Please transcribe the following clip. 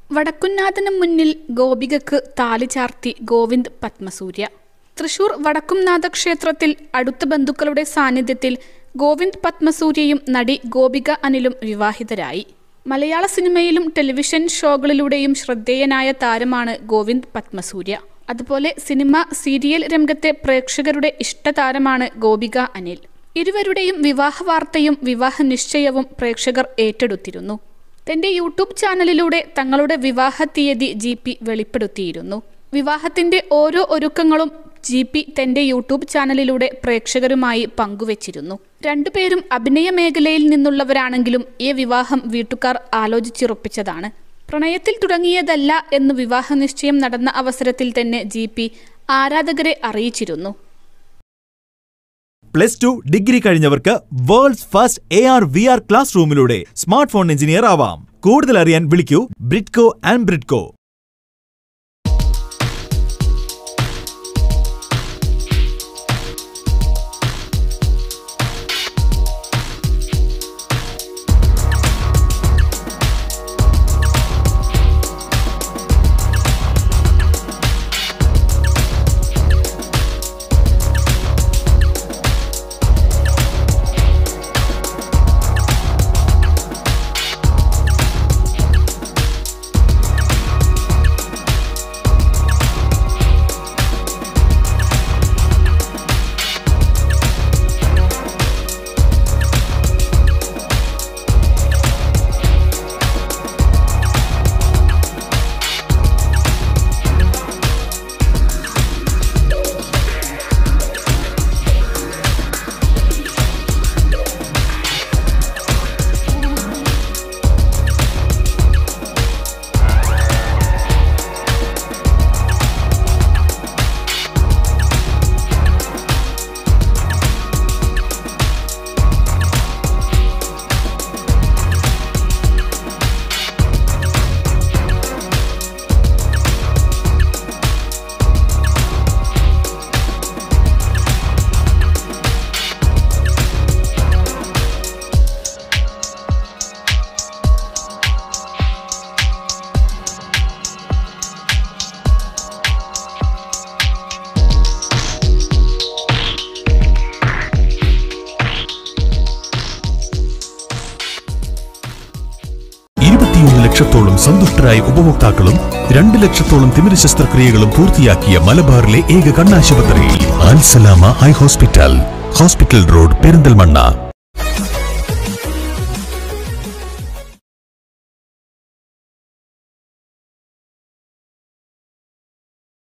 വടക്കുന്നാഥന് മുന്നിൽ ഗോപികക്ക് താലി ചാർത്തി ഗോവിന്ദ് പത്മസൂര്യ തൃശൂർ വടക്കുംനാഥ ക്ഷേത്രത്തിൽ അടുത്ത ബന്ധുക്കളുടെ സാന്നിധ്യത്തിൽ ഗോവിന്ദ് പത്മസൂര്യയും നടി ഗോപിക അനിലും വിവാഹിതരായി മലയാള സിനിമയിലും ടെലിവിഷൻ ഷോകളിലൂടെയും ശ്രദ്ധേയനായ താരമാണ് ഗോവിന്ദ് പത്മസൂര്യ അതുപോലെ സിനിമ സീരിയൽ രംഗത്തെ പ്രേക്ഷകരുടെ ഇഷ്ടതാരമാണ് ഗോപിക അനിൽ ഇരുവരുടെയും വിവാഹ വാർത്തയും വിവാഹ നിശ്ചയവും പ്രേക്ഷകർ ഏറ്റെടുത്തിരുന്നു തന്റെ യൂട്യൂബ് ചാനലിലൂടെ തങ്ങളുടെ വിവാഹ തീയതി ജി പി വെളിപ്പെടുത്തിയിരുന്നു വിവാഹത്തിന്റെ ഓരോ ഒരുക്കങ്ങളും ജി പി തന്റെ യൂട്യൂബ് ചാനലിലൂടെ പ്രേക്ഷകരുമായി പങ്കുവച്ചിരുന്നു രണ്ടുപേരും അഭിനയ മേഖലയിൽ നിന്നുള്ളവരാണെങ്കിലും ഈ വിവാഹം വീട്ടുകാർ ആലോചിച്ചുറപ്പിച്ചതാണ് പ്രണയത്തിൽ തുടങ്ങിയതല്ല എന്ന് വിവാഹ നിശ്ചയം നടന്ന അവസരത്തിൽ തന്നെ ജി പി ആരാധകരെ അറിയിച്ചിരുന്നു പ്ലസ് ടു ഡിഗ്രി കഴിഞ്ഞവർക്ക് world's first A R V R class റൂമിലൂടെ സ്മാർട്ട് ഫോൺ എഞ്ചിനീയർ ആവാം കൂടുതൽ അറിയാൻ വിളിക്കൂ ബ്രിഡ്കോ ആൻഡ് ബ്രിഡ്കോ ഇരുപത്തിയൊന്ന് ലക്ഷത്തോളം സന്തുഷ്ടരായ ഉപഭോക്താക്കളും രണ്ട് ലക്ഷത്തോളം തിമിര ശസ്ത്രക്രിയകളും പൂർത്തിയാക്കിയ മലബാറിലെ ഏക കണ്ണാശുപത്രി Alsalama eye hospital hospital road Perinthalmanna